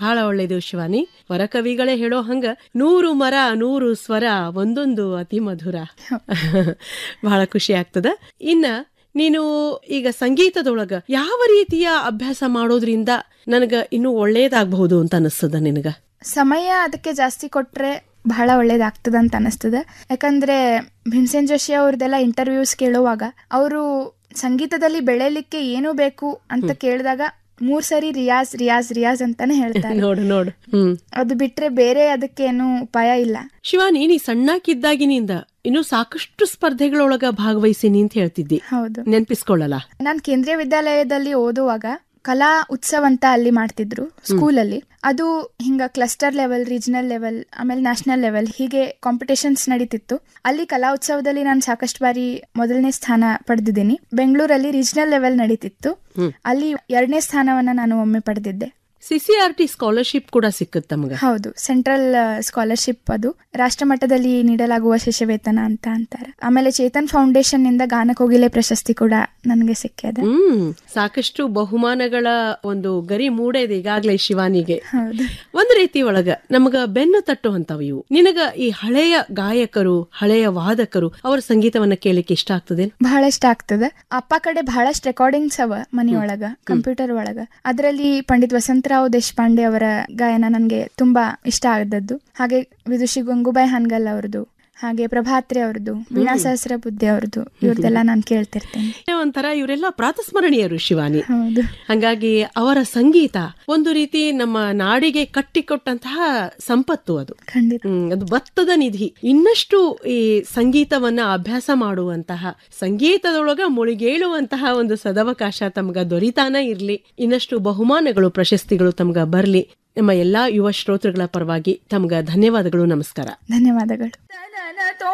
ಬಹಳ ಒಳ್ಳೇದು ಶಿವಾನಿ ವರಕವಿಗಳೇ ಹೇಳೋ ಹಂಗ ನೂರು ಮರ ನೂರು ಸ್ವರ ಒಂದೊಂದು ಅತಿ ಮಧುರ ಬಹಳ ಖುಷಿ ಆಗ್ತದ ಇನ್ನ ನೀನು ಈಗ ಸಂಗೀತದೊಳಗ ಯಾವ ರೀತಿಯ ಅಭ್ಯಾಸ ಮಾಡೋದ್ರಿಂದ ನನಗ ಇನ್ನೂ ಒಳ್ಳೇದಾಗಬಹುದು ಅಂತ ಅನಿಸ್ತದ ನಿನಗ ಸಮಯ ಅದಕ್ಕೆ ಜಾಸ್ತಿ ಕೊಟ್ರೆ ಬಹಳ ಒಳ್ಳೇದಾಗ್ತದ ಅಂತ ಅನಿಸ್ತದೆ ಯಾಕಂದ್ರೆ ಭೀಮಸೇನ್ ಜೋಶಿ ಅವ್ರದ್ದೆಲ್ಲ ಇಂಟರ್ವ್ಯೂಸ್ ಕೇಳುವಾಗ ಅವರು ಸಂಗೀತದಲ್ಲಿ ಬೆಳೆಯಲಿಕ್ಕೆ ಏನು ಬೇಕು ಅಂತ ಕೇಳಿದಾಗ ಮೂರ್ ಸರಿ ರಿಯಾಜ್ ರಿಯಾಜ್ ರಿಯಾಜ್ ಅಂತಾನೆ ಹೇಳ್ತಾರೆ ನೋಡು ನೋಡು ಹ್ಮ್ ಅದು ಬಿಟ್ರೆ ಬೇರೆ ಅದಕ್ಕೇನು ಉಪಾಯ ಇಲ್ಲ ಶಿವಾನಿ ನೀ ಸಣ್ಣಕ್ಕಿದ್ದಾಗಿನಿಂದ ಇನ್ನು ಸಾಕಷ್ಟು ಸ್ಪರ್ಧೆಗಳೊಳಗ ಭಾಗವಹಿಸಿನಿ ಅಂತ ಹೇಳ್ತಿದ್ದಿ ಹೌದು ನೆನ್ಪಿಸ್ಕೊಳ್ಳಲ್ಲ ನಾನು ಕೇಂದ್ರೀಯ ವಿದ್ಯಾಲಯದಲ್ಲಿ ಓದುವಾಗ ಕಲಾ ಉತ್ಸವ ಅಂತ ಅಲ್ಲಿ ಮಾಡ್ತಿದ್ರು ಸ್ಕೂಲಲ್ಲಿ ಅದು ಹಿಂಗ ಕ್ಲಸ್ಟರ್ ಲೆವೆಲ್ ರೀಜನಲ್ ಲೆವೆಲ್ ಆಮೇಲೆ ನ್ಯಾಷನಲ್ ಲೆವೆಲ್ ಹೀಗೆ ಕಾಂಪಿಟೇಷನ್ಸ್ ನಡೀತಿತ್ತು ಅಲ್ಲಿ ಕಲಾ ಉತ್ಸವದಲ್ಲಿ ನಾನು ಸಾಕಷ್ಟು ಬಾರಿ ಮೊದಲನೇ ಸ್ಥಾನ ಪಡೆದಿದ್ದೀನಿ ಬೆಂಗಳೂರಲ್ಲಿ ರೀಜನಲ್ ಲೆವೆಲ್ ನಡೀತಿತ್ತು ಅಲ್ಲಿ ಎರಡನೇ ಸ್ಥಾನವನ್ನ ನಾನು ಒಮ್ಮೆ ಪಡೆದಿದ್ದೆ ಸಿಸಿಆರ್ ಟಿ ಸ್ಕಾಲರ್ಶಿಪ್ ಕೂಡ ಸಿಕ್ಕತ್ ತಮಗ ಹೌದು ಸೆಂಟ್ರಲ್ ಸ್ಕಾಲರ್ಶಿಪ್ ಅದು ರಾಷ್ಟ್ರ ಮಟ್ಟದಲ್ಲಿ ನೀಡಲಾಗುವ ಶಿಷ್ಯವೇತನ ಅಂತ ಅಂತಾರೆ ಆಮೇಲೆ ಚೇತನ್ ಫೌಂಡೇಶನ್ ನಿಂದ ಗಾನಕೋಗಿಲೆ ಪ್ರಶಸ್ತಿ ಕೂಡ ನನಗೆ ಸಿಕ್ಕಿದೆ ಹ್ಮ್ ಸಾಕಷ್ಟು ಬಹುಮಾನಗಳ ಒಂದು ಗರಿ ಮೂಡೇದೆ ಈಗಾಗ್ಲೇ ಶಿವಾನಿಗೆ ಹೌದು ಒಂದ್ ರೀತಿ ಒಳಗ ನಮಗ ಬೆನ್ನು ತಟ್ಟುವಂತವು ಇವು ನಿನಗ ಈ ಹಳೆಯ ಗಾಯಕರು ಹಳೆಯ ವಾದಕರು ಅವರ ಸಂಗೀತವನ್ನ ಕೇಳಿಕ್ಕೆ ಇಷ್ಟ ಆಗ್ತದೆ ಬಹಳಷ್ಟ ಆಗ್ತದೆ ಅಪ್ಪ ಕಡೆ ಬಹಳಷ್ಟು ರೆಕಾರ್ಡಿಂಗ್ಸ್ ಅವ ಮನೆಯೊಳಗ ಕಂಪ್ಯೂಟರ್ ಒಳಗ ಅದರಲ್ಲಿ ಪಂಡಿತ್ ವಸಂತರಾವ್ ದೇಶಪಾಂಡೆ ಅವರ ಗಾಯನ ನನಗೆ ತುಂಬಾ ಇಷ್ಟ ಆದದ್ದು ಹಾಗೆ ವಿದುಷಿ ಗಂಗೂಬಾಯಿ ಹಾನ್ಗಲ್ ಅವ್ರದ್ದು ಹಾಗೆ ಪ್ರಭಾತ್ರಿ ಅವ್ರದ್ದು ವೀಣಾ ಸಹಸ್ರ ಬುದ್ಧಿ ಅವ್ರದ್ದು ಇವ್ರದೆಲ್ಲ ನಾನು ಕೇಳ್ತಿರ್ತೇನೆ ಒಂಥರ ಇವರೆಲ್ಲ ಪ್ರಾತಸ್ಮರಣೀಯರು ಶಿವಾನಿ ಹೌದು ಹಂಗಾಗಿ ಅವರ ಸಂಗೀತ ಒಂದು ರೀತಿ ನಮ್ಮ ನಾಡಿಗೆ ಕಟ್ಟಿಕೊಟ್ಟಂತಹ ಸಂಪತ್ತು ಅದು ಖಂಡಿತ ಹ್ಮ್ ಅದು ಭತ್ತದ ನಿಧಿ ಇನ್ನಷ್ಟು ಈ ಸಂಗೀತವನ್ನ ಅಭ್ಯಾಸ ಮಾಡುವಂತಹ ಸಂಗೀತದೊಳಗ ಮುಳುಗೇಳುವಂತಹ ಒಂದು ಸದವಕಾಶ ತಮ್ಗ ದೊರಿತಾನ ಇರ್ಲಿ ಇನ್ನಷ್ಟು ಬಹುಮಾನಗಳು ಪ್ರಶಸ್ತಿಗಳು ತಮ್ಗ ಬರ್ಲಿ ನಮ್ಮ ಎಲ್ಲಾ ಯುವ ಶ್ರೋತೃಗಳ ಪರವಾಗಿ ತಮ್ಗ ಧನ್ಯವಾದಗಳು ನಮಸ್ಕಾರ ಧನ್ಯವಾದಗಳು